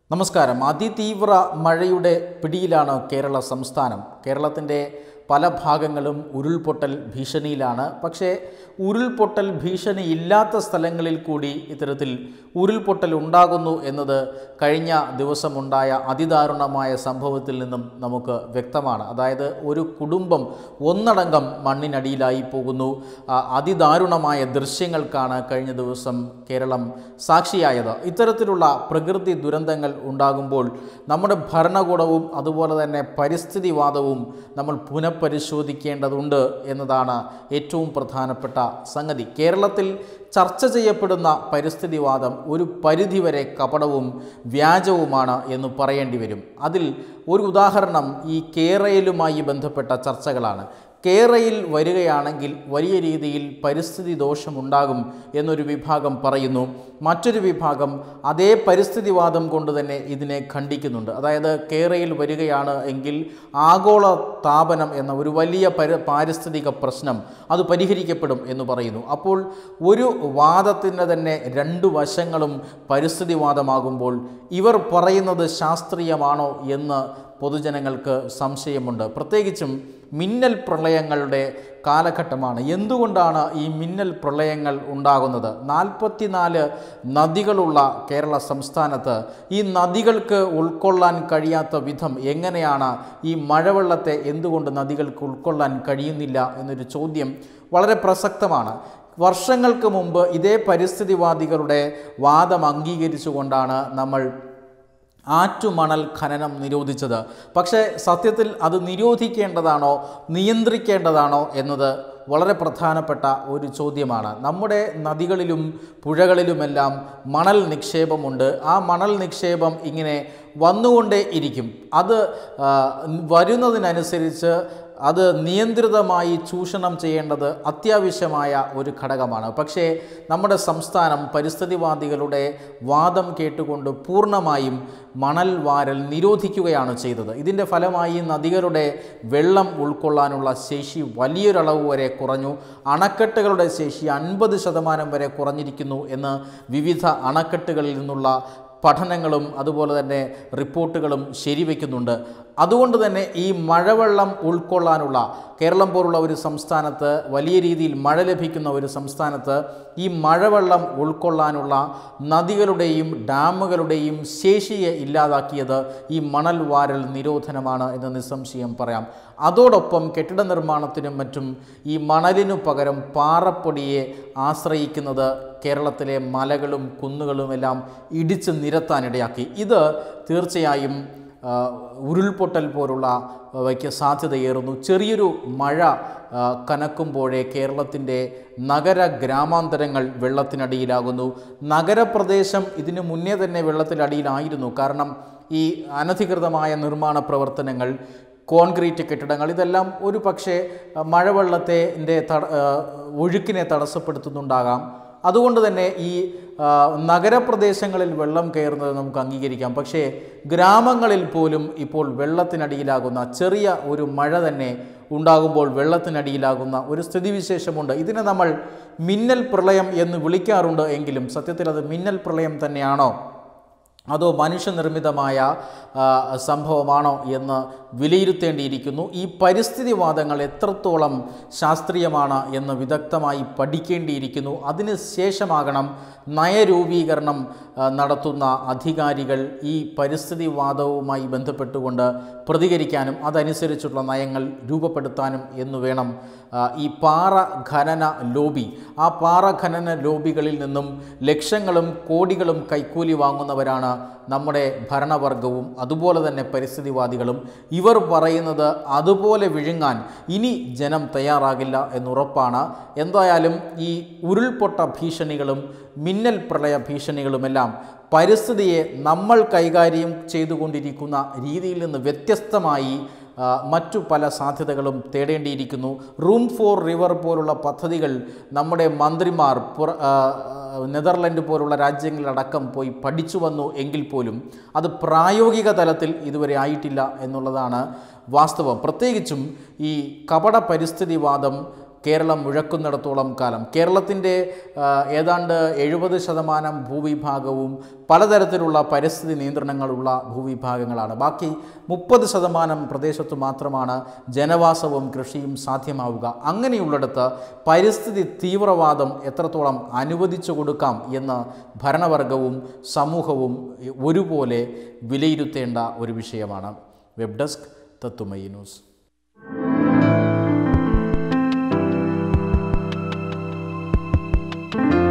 നമസ്കാരം അതിതീവ്ര മഴയുടെ പിടിയിലാണ് കേരള സംസ്ഥാനം കേരളത്തിൻ്റെ പല ഭാഗങ്ങളും ഉരുൾപൊട്ടൽ ഭീഷണിയിലാണ് പക്ഷേ ഉരുൾപൊട്ടൽ ഭീഷണി ഇല്ലാത്ത സ്ഥലങ്ങളിൽ കൂടി ഇത്തരത്തിൽ ഉരുൾപൊട്ടൽ ഉണ്ടാകുന്നു എന്നത് കഴിഞ്ഞ ദിവസമുണ്ടായ അതിദാരുണമായ സംഭവത്തിൽ നിന്നും നമുക്ക് വ്യക്തമാണ് അതായത് ഒരു കുടുംബം ഒന്നടങ്കം മണ്ണിനടിയിലായി പോകുന്നു ആ, അതിദാരുണമായ ദൃശ്യങ്ങൾക്കാണ് കഴിഞ്ഞ ദിവസം കേരളം സാക്ഷിയായത് ഇത്തരത്തിലുള്ള പ്രകൃതി ദുരന്തങ്ങൾ ഉണ്ടാകുമ്പോൾ നമ്മുടെ ഭരണകൂടവും അതുപോലെ തന്നെ പരിസ്ഥിതിവാദവും നമ്മൾ പുനഃപരിശോധിക്കേണ്ടതുണ്ട് എന്നതാണ് ഏറ്റവും പ്രധാനപ്പെട്ട സംഗതി കേരളത്തിൽ ചർച്ച ചെയ്യപ്പെടുന്ന പരിസ്ഥിതിവാദം ഒരു പരിധിവരെ കപടവും വ്യാജവുമാണ് എന്ന് പറയേണ്ടി വരും അതിൽ ഒരു ഉദാഹരണം ഈ കേരളയിലുമായി ബന്ധപ്പെട്ട ചർച്ചകളാണ് കേരയിൽ വരികയാണെങ്കിൽ വലിയ രീതിയിൽ പരിസ്ഥിതി ദോഷമുണ്ടാകും എന്നൊരു വിഭാഗം പറയുന്നു മറ്റൊരു വിഭാഗം അതേ പരിസ്ഥിതിവാദം കൊണ്ട് തന്നെ ഇതിനെ ഖണ്ഡിക്കുന്നുണ്ട് അതായത് കേരയിൽ വരികയാണ് എങ്കിൽ ആഗോള താപനം എന്ന ഒരു വലിയ പരി പാരിസ്ഥിതിക പ്രശ്നം അത് പരിഹരിക്കപ്പെടും എന്ന് പറയുന്നു അപ്പോൾ ഒരു വാദത്തിൻ്റെ തന്നെ രണ്ട് വശങ്ങളും പരിസ്ഥിതിവാദമാകുമ്പോൾ ഇവർ പറയുന്നത് ശാസ്ത്രീയമാണോ എന്ന് പൊതുജനങ്ങൾക്ക് സംശയമുണ്ട് പ്രത്യേകിച്ചും മിന്നൽ പ്രളയങ്ങളുടെ കാലഘട്ടമാണ് എന്തുകൊണ്ടാണ് ഈ മിന്നൽ പ്രളയങ്ങൾ ഉണ്ടാകുന്നത് നാൽപ്പത്തിനാല് നദികളുള്ള കേരള സംസ്ഥാനത്ത് ഈ നദികൾക്ക് ഉൾക്കൊള്ളാൻ കഴിയാത്ത വിധം എങ്ങനെയാണ് ഈ മഴവെള്ളത്തെ എന്തുകൊണ്ട് നദികൾക്ക് ഉൾക്കൊള്ളാൻ കഴിയുന്നില്ല എന്നൊരു ചോദ്യം വളരെ പ്രസക്തമാണ് വർഷങ്ങൾക്ക് മുമ്പ് ഇതേ പരിസ്ഥിതിവാദികളുടെ വാദം അംഗീകരിച്ചുകൊണ്ടാണ് നമ്മൾ ആറ്റുമണൽ ഖനനം നിരോധിച്ചത് പക്ഷേ സത്യത്തിൽ അത് നിരോധിക്കേണ്ടതാണോ നിയന്ത്രിക്കേണ്ടതാണോ എന്നത് വളരെ പ്രധാനപ്പെട്ട ഒരു ചോദ്യമാണ് നമ്മുടെ നദികളിലും പുഴകളിലുമെല്ലാം മണൽ നിക്ഷേപമുണ്ട് ആ മണൽ നിക്ഷേപം ഇങ്ങനെ വന്നുകൊണ്ടേ ഇരിക്കും അത് ആ, വരുന്നതിനനുസരിച്ച് അത് നിയന്ത്രിതമായി ചൂഷണം ചെയ്യേണ്ടത് അത്യാവശ്യമായ ഒരു ഘടകമാണ് പക്ഷേ നമ്മുടെ സംസ്ഥാനം പരിസ്ഥിതിവാദികളുടെ വാദം കേട്ടുകൊണ്ട് പൂർണ്ണമായും മണൽ വാരൽ നിരോധിക്കുകയാണ് ചെയ്തത് ഇതിൻ്റെ ഫലമായി നദികളുടെ വെള്ളം ഉൾക്കൊള്ളാനുള്ള ശേഷി വലിയൊരളവ് വരെ കുറഞ്ഞു അണക്കെട്ടുകളുടെ ശേഷി അൻപത് ശതമാനം വരെ കുറഞ്ഞിരിക്കുന്നു എന്ന് വിവിധ അണക്കെട്ടുകളിൽ നിന്നുള്ള പഠനങ്ങളും അതുപോലെ തന്നെ റിപ്പോർട്ടുകളും ശരിവെക്കുന്നുണ്ട് അതുകൊണ്ട് തന്നെ ഈ മഴവെള്ളം ഉൾക്കൊള്ളാനുള്ള കേരളം പോലുള്ള ഒരു സംസ്ഥാനത്ത് വലിയ രീതിയിൽ മഴ ലഭിക്കുന്ന ഒരു സംസ്ഥാനത്ത് ഈ മഴവെള്ളം ഉൾക്കൊള്ളാനുള്ള നദികളുടെയും ഡാമുകളുടെയും ശേഷിയെ ഇല്ലാതാക്കിയത് ഈ മണൽ വാരൽ നിരോധനമാണ് എന്ന് നിസ്സംശയം പറയാം അതോടൊപ്പം കെട്ടിട നിർമ്മാണത്തിനും മറ്റും ഈ മണലിനു പകരം പാറപ്പൊടിയെ ആശ്രയിക്കുന്നത് കേരളത്തിലെ മലകളും കുന്നുകളുമെല്ലാം ഇടിച്ച് നിരത്താനിടയാക്കി ഇത് തീർച്ചയായും ആ, ഉരുൾപൊട്ടൽ പോലുള്ള വയ്ക്ക് സാധ്യതയേറുന്നു ചെറിയൊരു മഴ ആ, കനക്കുമ്പോഴേ കേരളത്തിൻ്റെ നഗര ഗ്രാമാന്തരങ്ങൾ വെള്ളത്തിനടിയിലാകുന്നു നഗരപ്രദേശം ഇതിനു മുന്നേ തന്നെ വെള്ളത്തിനടിയിലായിരുന്നു കാരണം ഈ അനധികൃതമായ നിർമ്മാണ പ്രവർത്തനങ്ങൾ കോൺക്രീറ്റ് കെട്ടിടങ്ങൾ ഇതെല്ലാം ഒരു പക്ഷേ ആ, മഴവെള്ളത്തെ ൻ്റെ തട ആ, ഒഴുക്കിനെ തടസ്സപ്പെടുത്തുന്നുണ്ടാകാം അതുകൊണ്ട് തന്നെ ഈ ആ, നഗരപ്രദേശങ്ങളിൽ വെള്ളം കയറുന്നത് നമുക്ക് അംഗീകരിക്കാം പക്ഷേ ഗ്രാമങ്ങളിൽ പോലും ഇപ്പോൾ വെള്ളത്തിനടിയിലാകുന്ന ചെറിയ ഒരു മഴ തന്നെ ഉണ്ടാകുമ്പോൾ വെള്ളത്തിനടിയിലാകുന്ന ഒരു സ്ഥിതിവിശേഷമുണ്ട് ഇതിനെ നമ്മൾ മിന്നൽ പ്രളയം എന്ന് വിളിക്കാറുണ്ട് എങ്കിലും സത്യത്തിൽ അത് മിന്നൽ പ്രളയം തന്നെയാണോ അതോ മനുഷ്യനിർമ്മിതമായ ആ, സംഭവമാണോ എന്ന് വിലയിരുത്തേണ്ടിയിരിക്കുന്നു ഈ പരിസ്ഥിതിവാദങ്ങൾ എത്രത്തോളം ശാസ്ത്രീയമാണ് എന്ന് വിദഗ്ധമായി പഠിക്കേണ്ടിയിരിക്കുന്നു അതിന് ശേഷമാകണം നയരൂപീകരണം ആ, നടത്തുന്ന അധികാരികൾ ഈ പരിസ്ഥിതിവാദവുമായി ബന്ധപ്പെട്ടുകൊണ്ട് പ്രതികരിക്കാനും അതനുസരിച്ചുള്ള നയങ്ങൾ രൂപപ്പെടുത്താനും എന്നു വേണം ആ, ഈ പാറ ഖനന ലോബി ആ പാറ ഖനന ലോബികളിൽ നിന്നും ലക്ഷങ്ങളും കോടികളും കൈക്കൂലി വാങ്ങുന്നവരാണ് നമ്മുടെ ഭരണവർഗവും അതുപോലെ തന്നെ പരിസ്ഥിതിവാദികളും ഇവർ പറയുന്നത് അതുപോലെ വിഴുങ്ങാൻ ഇനി ജനം തയ്യാറാകില്ല എന്നുറപ്പാണ് എന്തായാലും ഈ ഉരുൾപൊട്ട ഭീഷണികളും മിന്നൽ പ്രളയ ഭീഷണികളുമെല്ലാം പരിസ്ഥിതിയെ നമ്മൾ കൈകാര്യം ചെയ്തുകൊണ്ടിരിക്കുന്ന രീതിയിൽ നിന്ന് വ്യത്യസ്തമായി ആ, മറ്റു പല സാധ്യതകളും തേടേണ്ടിയിരിക്കുന്നു റൂം ഫോർ റിവർ പോലുള്ള പദ്ധതികൾ നമ്മുടെ മന്ത്രിമാർ പുറ ആ, ആ, നെതർലൻഡ് പോലുള്ള രാജ്യങ്ങളിലടക്കം പോയി പഠിച്ചു വന്നു എങ്കിൽ പോലും അത് പ്രായോഗിക തലത്തിൽ ഇതുവരെ ആയിട്ടില്ല എന്നുള്ളതാണ് വാസ്തവം പ്രത്യേകിച്ചും ഈ കപട പരിസ്ഥിതിവാദം കേരളം മുഴക്കുന്നിടത്തോളം കാലം കേരളത്തിൻ്റെ ആ, ഏതാണ്ട് എഴുപത് ശതമാനം ഭൂവിഭാഗവും പലതരത്തിലുള്ള പരിസ്ഥിതി നിയന്ത്രണങ്ങളുള്ള ഭൂവിഭാഗങ്ങളാണ് ബാക്കി മുപ്പത് ശതമാനം പ്രദേശത്തു മാത്രമാണ് ജനവാസവും കൃഷിയും സാധ്യമാവുക അങ്ങനെയുള്ളിടത്ത് പരിസ്ഥിതി തീവ്രവാദം എത്രത്തോളം അനുവദിച്ചു കൊടുക്കാം എന്ന് ഭരണവർഗവും സമൂഹവും ഒരുപോലെ വിലയിരുത്തേണ്ട ഒരു വിഷയമാണ് വെബ് ഡെസ്ക് തത്തുമയി ന്യൂസ് thank you